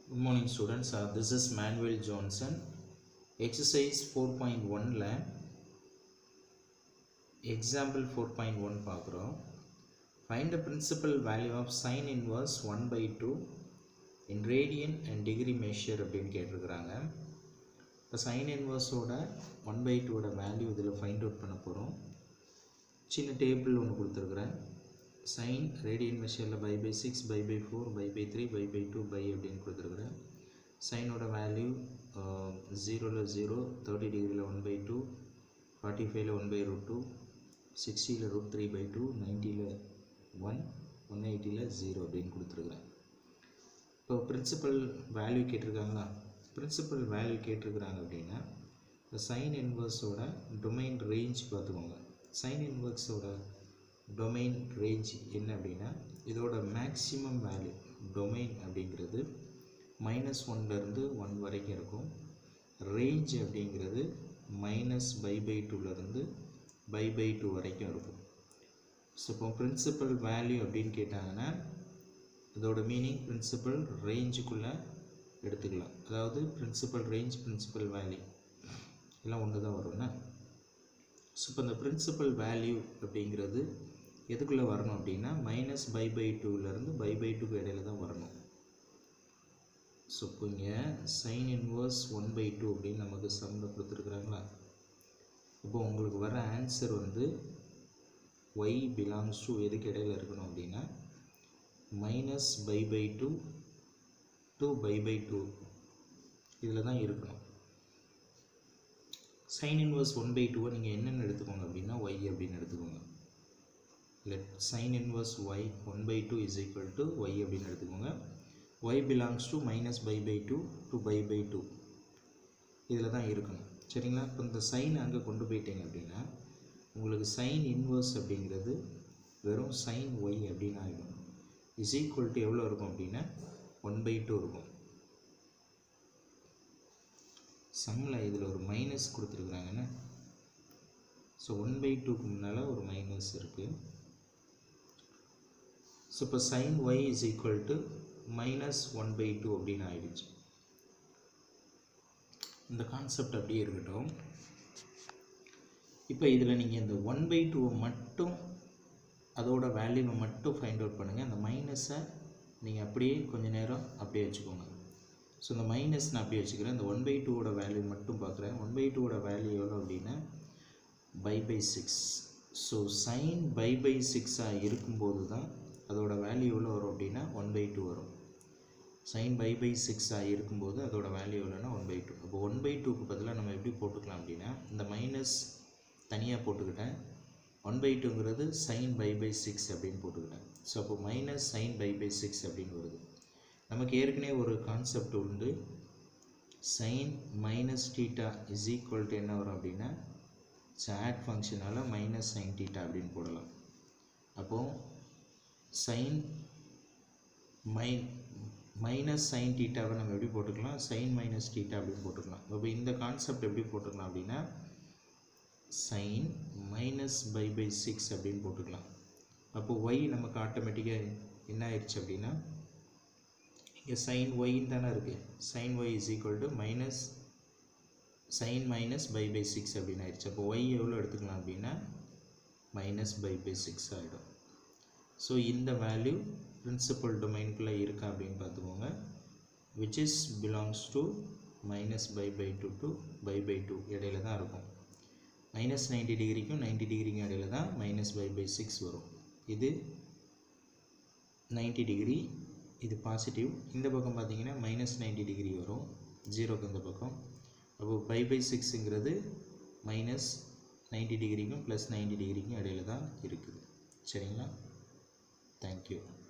Good morning students. Uh, this is Manuel Johnson. Exercise 4.1 ல example 4.1 பார்க்குறோம் find the principal value of sin inverse 1 by 2 in radian and degree measure அப்படின்னு கேட்டிருக்கிறாங்க இப்போ sin inverseோட 1 by 2ஓட value இதில் find out பண்ண போகிறோம் சின்ன டேபிள் ஒன்று கொடுத்துருக்குறேன் சைன் ரேடியன் மெஷரில் pi by six pi by four pi by three pi by two பை அப்படின்னு கொடுத்துருக்குறேன் சைனோட வேல்யூ ஜீரோவில் ஜீரோ தேர்ட்டி டிகிரியில் ஒன் பை டூ ஃபார்ட்டி ஃபைவ்ல ஒன் பை ரூட் டூ சிக்ஸ்டியில் ரூட் த்ரீ பை டூ நைன்ட்டியில் ஒன் ஒன் எயிட்டியில் ஜீரோ அப்படின்னு கொடுத்துருக்குறேன் இப்போ பிரின்சிபல் வேல்யூ கேட்டிருக்காங்களா பிரின்சிபல் வேல்யூ கேட்டிருக்கிறாங்க அப்படின்னா இந்த சைன் இன்வர்ஸோட டொமைன் ரேஞ்ச் பார்த்துக்கோங்க சைன் இன்வர்ஸோட டொமைன் ரேஞ்ச் என்ன அப்படின்னா இதோட மேக்ஸிமம் வேல்யூ டொமைன் அப்படிங்கிறது மைனஸ் ஒன்லேருந்து ஒன் வரைக்கும் இருக்கும் ரேஞ்ச் அப்படிங்கிறது மைனஸ் பை பை டூலேருந்து பை பை டூ வரைக்கும் இருக்கும் ஸோ இப்போ பிரின்சிபல் வேல்யூ அப்படின்னு கேட்டாங்கன்னா இதோட மீனிங் பிரின்சிபல் ரேஞ்சுக்குள்ளே எடுத்துக்கலாம் அதாவது பிரின்சிபல் ரேஞ்ச் பிரின்சிபல் வேல்யூ எல்லாம் ஒன்று தான் வரும்னா ஸோ இப்போ இந்த பிரின்சிபல் வேல்யூ அப்படிங்கிறது எதுக்குள்ளே வரணும் அப்படின்னா மைனஸ் பை பை டூலேருந்து பை பை டூக்கு இடையில தான் வரணும் ஸோ இப்போ இங்கே sine inverse one by two அப்படின்னு நமக்கு சம்மில் கொடுத்துருக்குறாங்களா இப்போ உங்களுக்கு வர ஆன்சர் வந்து ஒய் பிலாங்ஸ் டு எதுக்கு இடையில இருக்கணும் அப்படின்னா minus pi by two to pi by two இதில் தான் இருக்கணும் சைன் இன்வர்ஸ் ஒன் பை டூவை நீங்கள் என்னென்னு எடுத்துக்கோங்க அப்படின்னா ஒய் அப்படின்னு எடுத்துக்கோங்க let sine inverse Y one by two is equal to Y அப்படின்னு எடுத்துக்கோங்க Y belongs to minus pi by two to pi by two இதில் தான் இருக்கணும் சரிங்களா இப்போ இந்த சைன் அங்கே கொண்டு போயிட்டீங்க அப்படின்னா உங்களுக்கு சைன் இன்வர்ஸ் அப்படிங்கிறது வெறும் சைன் ஒய் அப்படின்னு ஆகிடும் இஸ் ஈக்குவல் டு எவ்வளோ இருக்கும் அப்படின்னா ஒன் பை டூ இருக்கும் சம்மில் இதில் ஒரு மைனஸ் கொடுத்துருக்குறாங்கன்னு ஸோ ஒன் பை டூக்கு முன்னால் ஒரு மைனஸ் இருக்குது ஸோ இப்போ sine Y is equal to minus one by two அப்படின்னு ஆயிடுச்சு இந்த கான்செப்ட் அப்படியே இருக்கட்டும் இப்போ இதில் நீங்கள் இந்த ஒன் பை டூவை மட்டும் அதோட வேல்யூவை மட்டும் ஃபைண்ட் அவுட் பண்ணுங்கள் அந்த மைனஸை நீங்கள் அப்படியே கொஞ்சம் நேரம் அப்படியே வச்சுக்கோங்க ஸோ இந்த மைனஸ் நான் அப்படியே வச்சுக்கிறேன் இந்த ஒன் பை டூவோட வேல்யூ மட்டும் பார்க்குறேன் ஒன் பை டூவோட வேல்யூ எவ்வளோ அப்படின்னா pi by six so sine pi by சிக்ஸாக இருக்கும்போது தான் அதோட வேல்யூ எவ்வளோ வரும் அப்படின்னா ஒன் பை டூ வரும் சைன் பை பை சிக்ஸாக இருக்கும்போது அதோட வேல்யூ எவ்வளோனா ஒன் பை டூ அப்போ ஒன் பை டூக்கு பதிலாக நம்ம எப்படி போட்டுக்கலாம் அப்படின்னா இந்த மைனஸ் தனியாக போட்டுக்கிட்டேன் ஒன் பை டூங்கிறது சைன் பை பை சிக்ஸ் அப்படின்னு போட்டுக்கிட்டேன் ஸோ அப்போ minus sine pi by six அப்படின்னு வருது நமக்கு ஏற்கனவே ஒரு கான்செப்ட் உண்டு sine minus theta is equal to என்ன வரும் அப்படின்னா ஆட் ஃபங்க்ஷனால் மைனஸ் சைன் டீட்டா அப்படின்னு போடலாம் அப்போது சைன் மை மைனஸ் சைன் டீட்டாவை நம்ம எப்படி போட்டுக்கலாம் சைன் மைனஸ் டீட்டா அப்படின்னு போட்டுக்கலாம் அப்போ இந்த கான்செப்ட் எப்படி போட்டுக்கலாம் அப்படின்னா sine minus pi by six அப்படின்னு போட்டுக்கலாம் அப்போது ஒய் நமக்கு ஆட்டோமேட்டிக்காக என்ன ஆயிடுச்சு அப்படின்னா இங்கே சைன் ஒய்ன்னு தானே இருக்குது sine Y is equal to minus sine minus pi by six அப்படின்னு ஆயிடுச்சு அப்போ ஒய் எவ்வளோ எடுத்துக்கலாம் அப்படின்னா மைனஸ் பை பை சிக்ஸ் ஆகிடும் ஸோ இந்த வேல்யூ பிரின்சிபல் டொமைனுக்குள்ளே இருக்கா அப்படின்னு பார்த்துக்கோங்க which is belongs to minus pi by two to pi by two இடையில தான் இருக்கும் மைனஸ் நைன்டி டிகிரிக்கும் நைன்டி டிகிரிக்கும் இடையில தான் மைனஸ் பை பை சிக்ஸ் வரும் இது நைன்டி டிகிரி இது பாசிட்டிவ் இந்த பக்கம் பார்த்தீங்கன்னா மைனஸ் நைன்டி டிகிரி வரும் ஜீரோக்கு இந்த பக்கம் அப்போது பை பை சிக்ஸுங்கிறது மைனஸ் நைன்டி டிகிரிக்கும் ப்ளஸ் நைன்டி டிகிரிக்கும் இடையில தான் இருக்குது சரிங்களா தேங்க்யூ